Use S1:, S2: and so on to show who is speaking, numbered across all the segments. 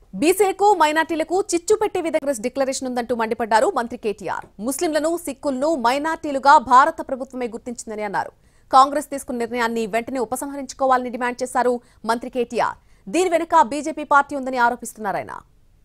S1: బీసీలకు మైనార్టీలకు చిచ్చు పెట్టే విధంగా డిక్లరేషన్ ఉందంటూ మండిపడ్డారు మంత్రి కేటీఆర్ ముస్లింలను సిక్కులను మైనార్టీలుగా భారత ప్రభుత్వమే గుర్తించిందని అన్నారు కాంగ్రెస్ తీసుకున్న నిర్ణయాన్ని వెంటనే ఉపసంహరించుకోవాలని డిమాండ్ చేశారు మంత్రి కేటీఆర్ దీని వెనుక బీజేపీ పార్టీ ఉందని ఆరోపిస్తున్నారు ఆయన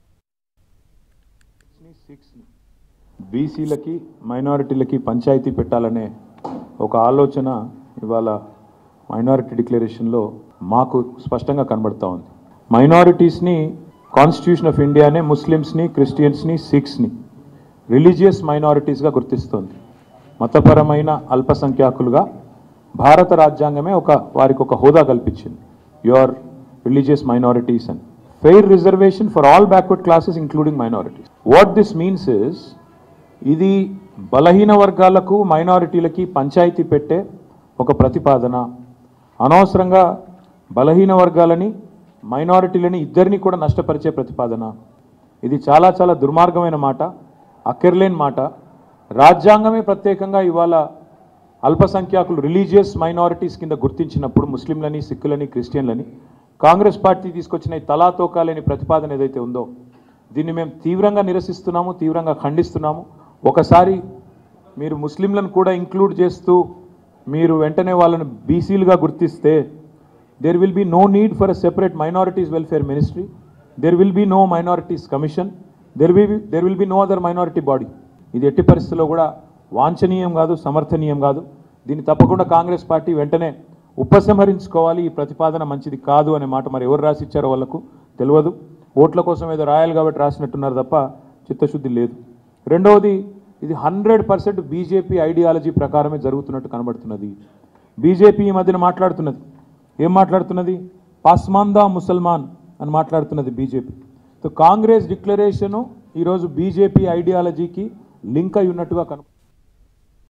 S2: బీసీలకి మైనారిటీలకి పంచాయతీ పెట్టాలనే ఒక ఆలోచన ఇవాళ మైనారిటీ డిక్లరేషన్లో మాకు స్పష్టంగా కనబడతా ఉంది మైనారిటీస్ని కాన్స్టిట్యూషన్ ఆఫ్ ఇండియానే ముస్లిమ్స్ని క్రిస్టియన్స్ని సిఖ్స్ని రిలీజియస్ మైనారిటీస్గా గుర్తిస్తోంది మతపరమైన అల్పసంఖ్యాకులుగా భారత రాజ్యాంగమే ఒక వారికి ఒక హోదా కల్పించింది యువర్ రిలీజియస్ మైనారిటీస్ అని fair reservation for all backward classes including minorities what this means is ఇది బలహీన వర్గాలకు మైనారిటీలకి పంచాయతీ పెట్టే ఒక ప్రతిపాదన అనవసరంగా బలహీన వర్గాలని మైనారిటీలని ఇద్దరిని కూడా నష్టపరిచే ప్రతిపాదన ఇది చాలా చాలా దుర్మార్గమైన మాట అక్కర్లేని మాట రాజ్యాంగమే ప్రత్యేకంగా ఇవాళ అల్పసంఖ్యాకులు రిలీజియస్ మైనారిటీస్ కింద గుర్తించినప్పుడు ముస్లింలని సిక్కులని క్రిస్టియన్లని కాంగ్రెస్ పార్టీ తీసుకొచ్చిన ఈ తలాతోకా లేని ప్రతిపాదన ఏదైతే ఉందో దీన్ని మేము తీవ్రంగా నిరసిస్తున్నాము తీవ్రంగా ఖండిస్తున్నాము ఒకసారి మీరు ముస్లింలను కూడా ఇంక్లూడ్ చేస్తూ మీరు వెంటనే వాళ్ళని బీసీలుగా గుర్తిస్తే there will be no need for a separate minorities welfare ministry there will be no minorities commission there will there will be no other minority body ఇది ఎట్టి పరిస్థితుల్లో కూడా వాంఛనీయం కాదు సమర్థనీయం కాదు దీన్ని తప్పకుండా కాంగ్రెస్ పార్టీ వెంటనే ఉపసంహరించుకోవాలి ఈ ప్రతిపాదన మంచిది కాదు అనే మాట మరి ఎవరు రాసి ఇచ్చారో వాళ్ళకు తెలియదు ఓట్ల కోసం ఏదో రాయాలి కాబట్టి రాసినట్టున్నారు తప్ప చిత్తశుద్ధి లేదు రెండవది ఇది హండ్రెడ్ పర్సెంట్ బీజేపీ ఐడియాలజీ ప్రకారమే జరుగుతున్నట్టు కనబడుతున్నది బీజేపీ ఈ మధ్యన మాట్లాడుతున్నది ఏం మాట్లాడుతున్నది పాస్మాందా ముసల్మాన్ అని మాట్లాడుతున్నది బీజేపీ సో కాంగ్రెస్ డిక్లరేషను ఈరోజు బీజేపీ ఐడియాలజీకి లింక్ అయి ఉన్నట్టుగా కనబడుతుంది